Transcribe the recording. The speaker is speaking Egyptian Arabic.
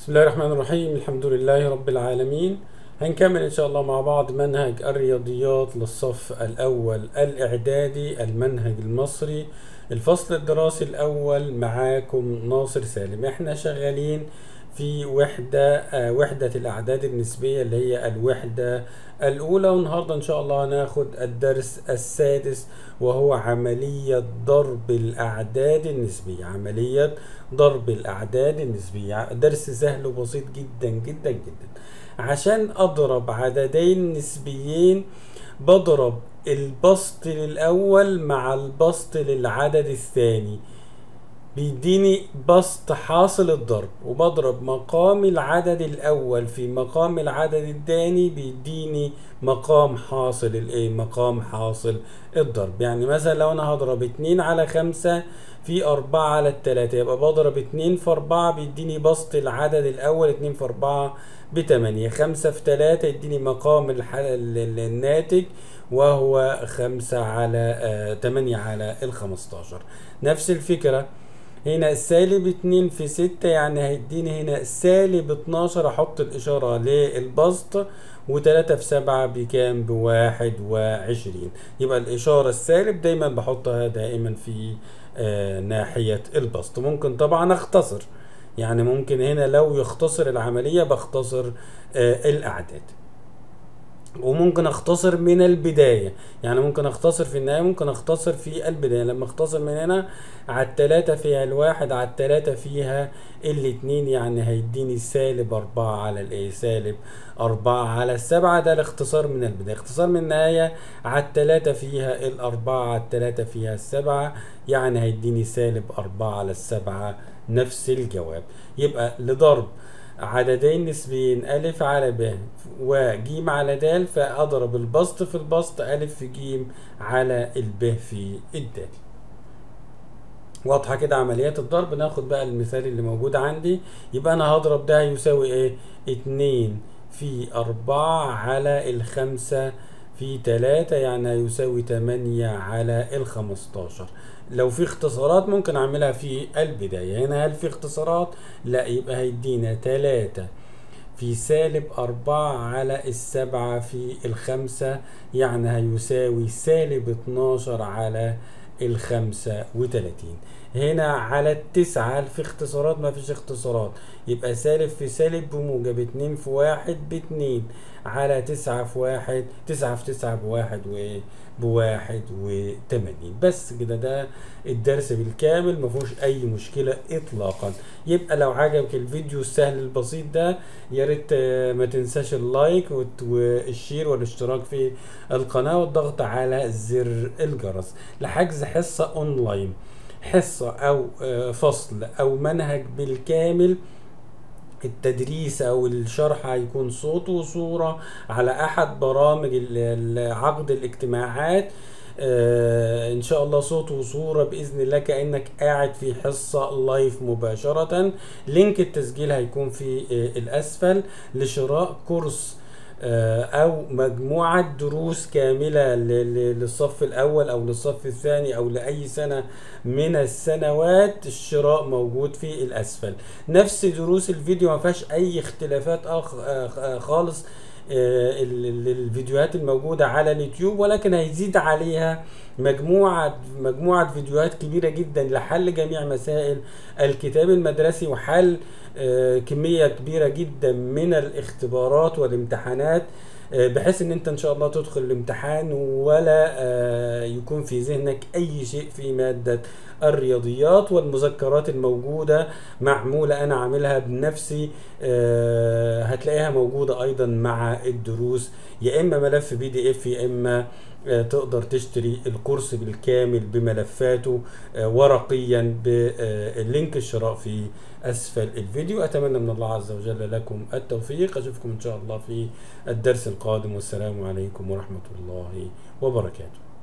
بسم الله الرحمن الرحيم الحمد لله رب العالمين هنكمل ان شاء الله مع بعض منهج الرياضيات للصف الاول الاعدادي المنهج المصري الفصل الدراسي الاول معاكم ناصر سالم احنا شغالين في وحدة آه، وحدة الأعداد النسبية اللي هي الوحدة الأولى والنهاردة إن شاء الله هناخد الدرس السادس وهو عملية ضرب الأعداد النسبية عملية ضرب الأعداد النسبية درس سهل وبسيط جدا جدا جدا عشان أضرب عددين نسبيين بضرب البسط الأول مع البسط للعدد الثاني بيديني بسط حاصل الضرب وبضرب مقام العدد الاول في مقام العدد الثاني بيديني مقام حاصل الايه مقام حاصل الضرب يعني مثلا لو انا هضرب اتنين على خمسة في أربعة على التلاتة يبقى بضرب اتنين في أربعة بيديني بسط العدد الأول اتنين في أربعة بتمانية خمسة في تلاتة يديني مقام الح... ال- ال- الناتج وهو خمسة على آه تمانية على الخمستاشر نفس الفكرة هنا سالب اتنين في ستة يعني هيديني هنا سالب اتناشر احط الاشارة للبسط وتلاتة في سبعة بكام بواحد وعشرين يبقى الاشارة السالب دايما بحطها دائما في آه ناحية البسط ممكن طبعا اختصر يعني ممكن هنا لو يختصر العملية بختصر آه الاعداد وممكن اختصر من البداية يعني ممكن اختصر في النهاية ممكن اختصر في البداية لما اختصر من هنا على التلاتة فيها الواحد على التلاتة فيها الاتنين يعني هيديني سالب اربعة على الايه سالب اربعة على السبعة ده الاختصار من البداية اختصار من النهاية على التلاتة فيها الاربعة على التلاتة فيها السبعة يعني هيديني سالب اربعة على السبعة نفس الجواب يبقى لضرب عددين نسبيين ألف على ب وجيم على د فأضرب البسط في البسط ألف في جيم على الب في الدال واضحة كده عمليات الضرب ناخد بقى المثال اللي موجود عندي يبقى أنا هضرب ده يساوي إيه؟ اتنين في أربعة على الخمسة في تلاتة يعني هيساوي تمانية على الخمستاشر لو في اختصارات ممكن اعملها في البداية هنا هل في اختصارات لا يبقى هيدينا تلاتة في سالب أربعة على السبعة في الخمسة يعني هيساوي سالب اتناشر على الخمسة وتلاتين هنا على التسعة هل في اختصارات ما فيش اختصارات يبقى سالب في سالب بموجب اتنين في واحد باتنين على تسعة في واحد تسعة في تسعة بواحد وايه بواحد وتمانين بس كده ده الدرس بالكامل مفيهوش اي مشكلة اطلاقا يبقى لو عجبك الفيديو السهل البسيط ده يا ريت آه، ما تنساش اللايك وت- والشير والاشتراك في القناة والضغط على زر الجرس لحجز حصة اونلاين حصة او آه، فصل او منهج بالكامل التدريس او الشرح هيكون صوت وصورة على احد برامج ال- ال- عقد الاجتماعات آه ان شاء الله صوت وصورة باذن الله كانك قاعد في حصة لايف مباشرة لينك التسجيل هيكون في آه الاسفل لشراء كورس آه، او مجموعة دروس كاملة ل- ل- للصف الاول او للصف الثاني او لاي سنة من السنوات الشراء موجود في الاسفل نفس دروس الفيديو ما فيهاش اي اختلافات أخ آه، آه، خالص آه، ال- ال- الفيديوهات الموجودة على اليوتيوب ولكن هيزيد عليها مجموعة مجموعة فيديوهات كبيرة جدا لحل جميع مسائل الكتاب المدرسي وحل آه، كمية كبيرة جدا من الاختبارات والامتحانات آه، بحيث ان انت ان شاء الله تدخل الامتحان ولا آه، يكون في ذهنك اي شيء في مادة الرياضيات والمذكرات الموجودة معمولة انا عاملها بنفسي آه، هتلاقيها موجودة ايضا مع الدروس يا اما ملف بي دي اف يا اما آه، تقدر تشتري الكورس بالكامل بملفاته آه، ورقيا باللينك الشراء في اسفل الفيديو اتمنى من الله عز وجل لكم التوفيق اشوفكم ان شاء الله في الدرس القادم والسلام عليكم ورحمة الله وبركاته